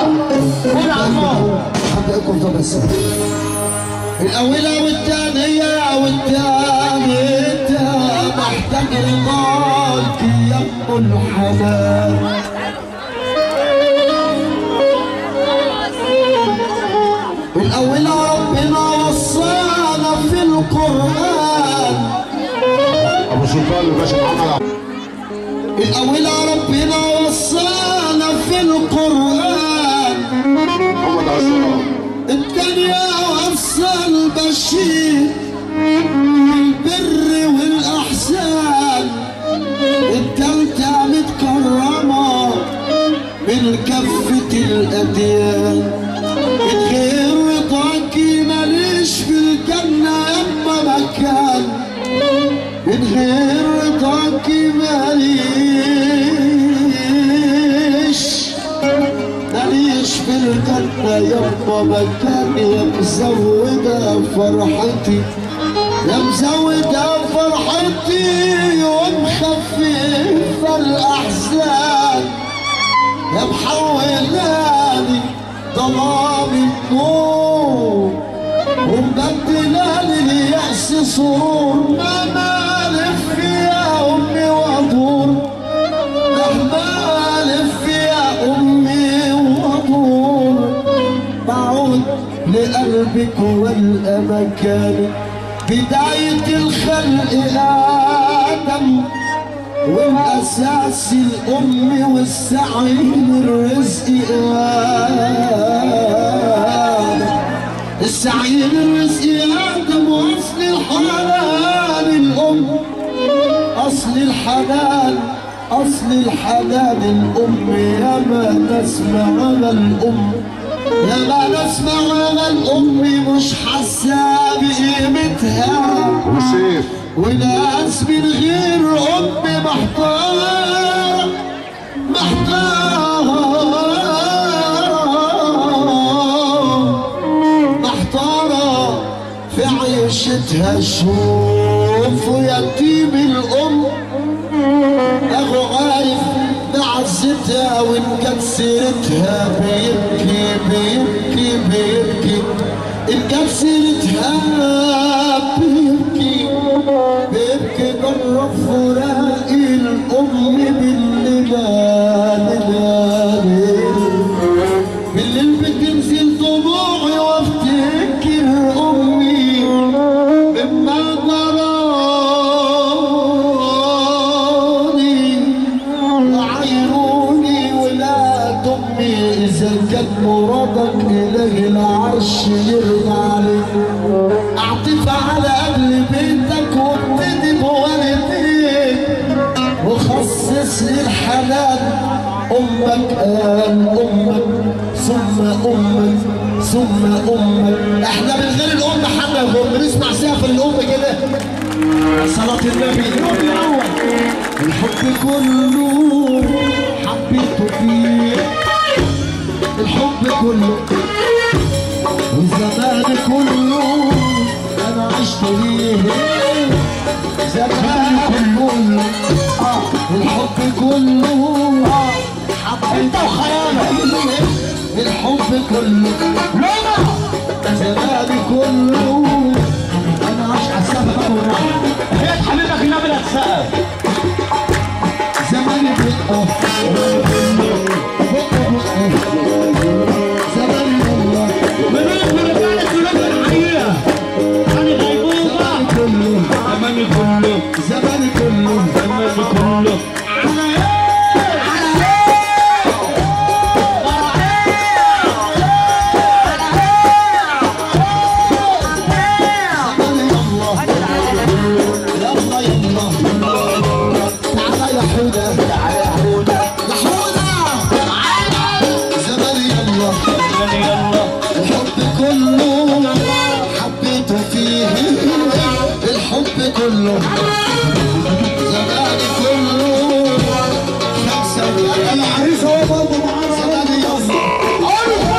قول يا عمو حقكم طب بس الأولى والثانية والثالثة محتاج رضاك يا أم الحلال الأولى ربنا وصانا في القرآن ابو سلطان الباشا محمد الأولى ربنا وصانا في القرآن محمد عاشور الدنيا وصى البشير بالبر والأحسان التالتة متكرمة من كفة الأديان من غير رضاكي ماليش في الجنة يما مكان من غير رضاكي ماليش ماليش في الجنة يابا مكان يا مزودة فرحتي يا مزودة فرحتي ومخففة الأحزان يا محولاني ظلام النور ومبدلاني اليأس سرور ما مالف يا أمي وأدور مهما ألف يا أمي وأدور بعود لقلبك والأمكان بداية الخلق آدم والأساس الأم والسعي الرزق آدم السعي الرزق آدم وأصل الحنان الأم أصل الحنان أصل الحنان الأم يا ما نسمع على الأم يا ما نسمع على الأم مش حاسة بقيمتها وسيف وناس من غير أم محتار محتار محتارة في عيشتها شوفوا يتيم الأم أخو عارف بعزتها وإن كانت سيرتها بيبكي بيبكي بيبكي إن كانت سيرتها بيبكي بيبكي جرب فراق الأم بالليل بالليل بتنزل دموعي وافتكر أمي مما ضراني وعيروني ولاد امي اذا كان مرادك اليه العرش يرضى عليك اعطف على اهل بيتك وابتدي بوالديك وخصص للحنان امك قال امك ثم امك ثم امك احنا من غير الام حنا بنسمع سقف الام كده صلاة النبي النبي الأول الحب كله حبيته فيه الحب كله والزمان كله أنا عشت ليه زمان كله آه الحب كله آه حبيته وخيالك الحب كله ماما زمان كله أنا عايش على السما بقى والراحة هي حبيبك النبي اللي هتسقف زمان بقى زمان والله من من رجالة ولاد الحقيقة أنا غيبوبة كله زماني كله زمان كله زماني كله على إيه على زمان يلا يلا يلا تعالى يا حودة تعالى يا حودة يا حودة زمان يلا زماني يلا الحب كله حبيته فيه الحب كله زمان كله خمسة وأربعين العريس هو برضه معانا زمان يلا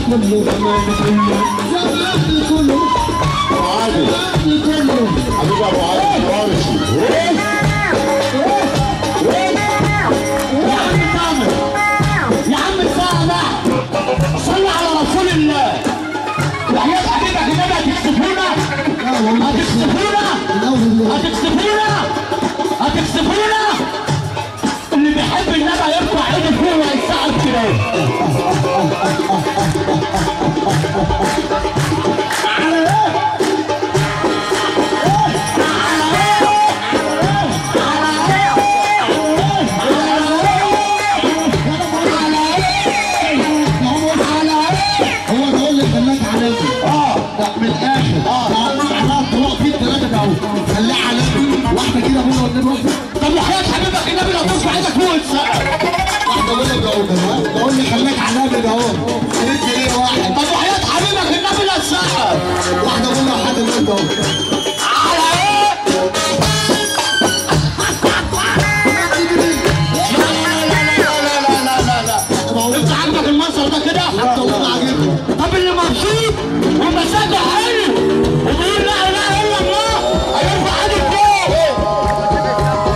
كله زمان كله ابو عادل زمان كله حبيبي ابو عادل خوارج يا عم سامر يا عم سامر صل على رسول الله وحياة حبيبك النبي هتكسفونا لا والله هتكسفونا لا والله هتكسفونا هتكسفونا اللي بيحب النبي يرفع ايده فوق ويساعد كده هو ده اللي خلاك علامي اه ده من الاخر اه معناها طلاق فيه ثلاثه اهو خليه علامي واحده كده بقول والنبي واحده طب وحياة حبيبك النبي لو ترفع ايدك فوق وتسقف واحده بقول لك اهو ده ده اللي خلاك علامي ده اهو قلت ليه واحد طب وحياة حبيبك النبي لا تسقف واحده بقول له حد بقول ده اهو على ايه؟ لا لا لا لا لا لا انت عندك المنظر ده كده؟ حتى والله عاجبني طب اللي مبسوط ومزاجه حلو وبيقول لا اله الا الله هيرفع ايده فوق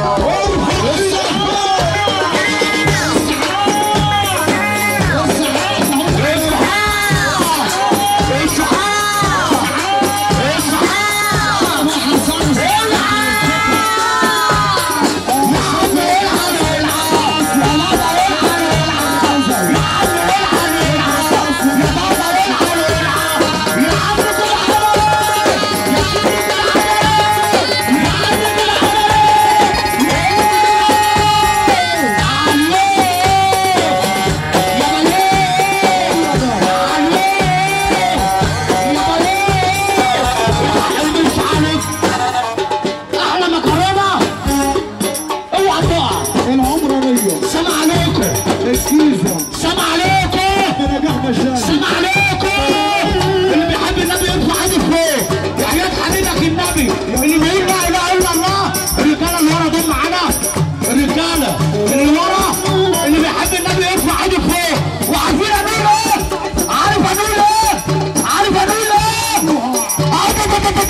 احلى مكرونه اوعى تقع العمرانيه سلام عليكم الجيزه سلام عليكم نجاح مشاهد سلام عليكم اللي بيحب النبي يرفع ايده فوق وحياة حبيبك النبي اللي بيقول لا اله الا الله الرجاله اللي ورا دول معانا الرجاله اللي ورا اللي بيحب النبي يرفع ايده فوق وعارفين انول ايه؟ عارف انول ايه؟ عارف انول ايه؟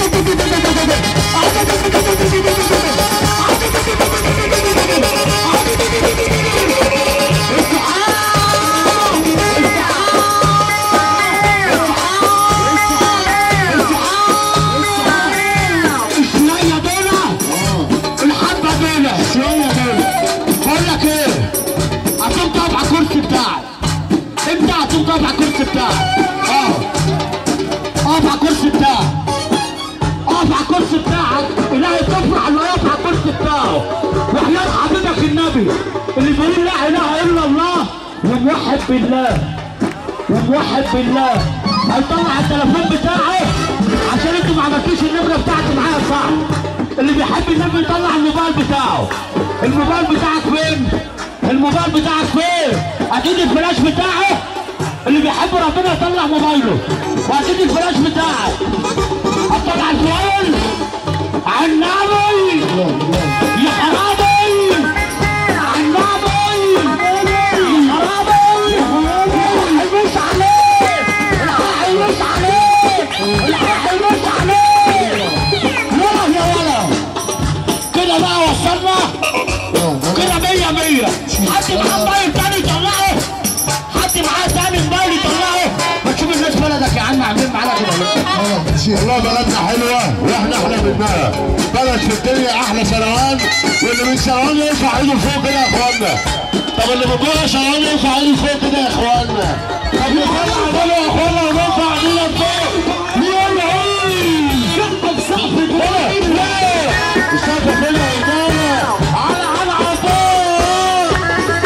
شوية دولة الحبة دولة شوية دولة بقول لك ايه هتقوم تقف على الكرسي بتاعك انت هتقوم تقف على الكرسي بتاعك اه اقف على الكرسي بتاعك اقف على الكرسي بتاعك الهي تفرح اللي يقف على الكرسي بتاعه وحياة حبيبك النبي اللي بيقول لا اله الا الله وموحد بالله وموحد بالله هيطلع التليفون بتاعه عشان انتوا ما عملتوش النمره بتاعتي معايا صح اللي بيحب النبي يطلع الموبايل بتاعه الموبايل بتاعك فين الموبايل بتاعك فين اكيد الفلاش بتاعه اللي بيحب ربنا يطلع موبايله واكيد الفلاش بتاعك حطك على الفوائل على النبي يا حرامي على النبي يا حرامي الحق مش عليك الحق مش عليك الحق مش عليك لا يا ولا كده بقى وصلنا كده مية مية حد معاه موبايل تاني يطلعه حد معاه تاني موبايل يطلعه ما تشوف الناس بلدك يا عم عاملين معانا كده ليه؟ والله بلدنا حلوه واحنا احلى منها بلد في الدنيا احلى سنوات واللي من سنوات يرفع ايده فوق كده يا اخوانا طب اللي من جوه سنوات يرفع ايده فوق كده يا اخوانا طب نطلع عمله يا اخوانا ونرفع ايدينا فوق يلا هي شقك سقف ولا كده لا السقف فين يا رجاله على على على فوق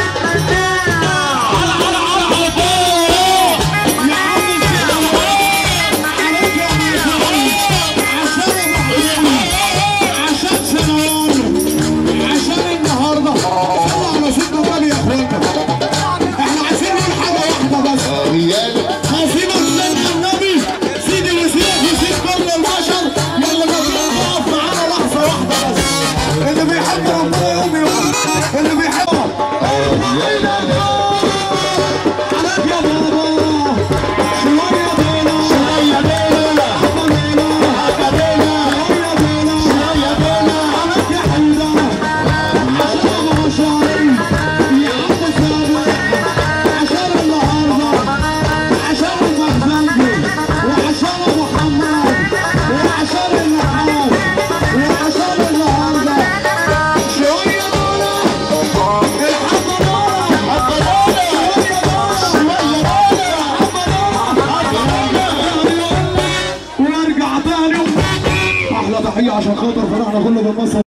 على على على على فوق يا عم عليك يا عشان عشان سنوات عشان النهارده صلوا على سيدنا النبي يا اخوانا احنا عايزين نقول حاجه واحده بس رجال خايفين سيدنا النبي سيد الوسيله وسيد كل البشر يلا ما تقف معانا لحظه واحده بس اللي بيحب ربنا يقوم يقف اللي بيحبه عليك يا بابا تحيه عشان خاطر فرحنا كله بالمصر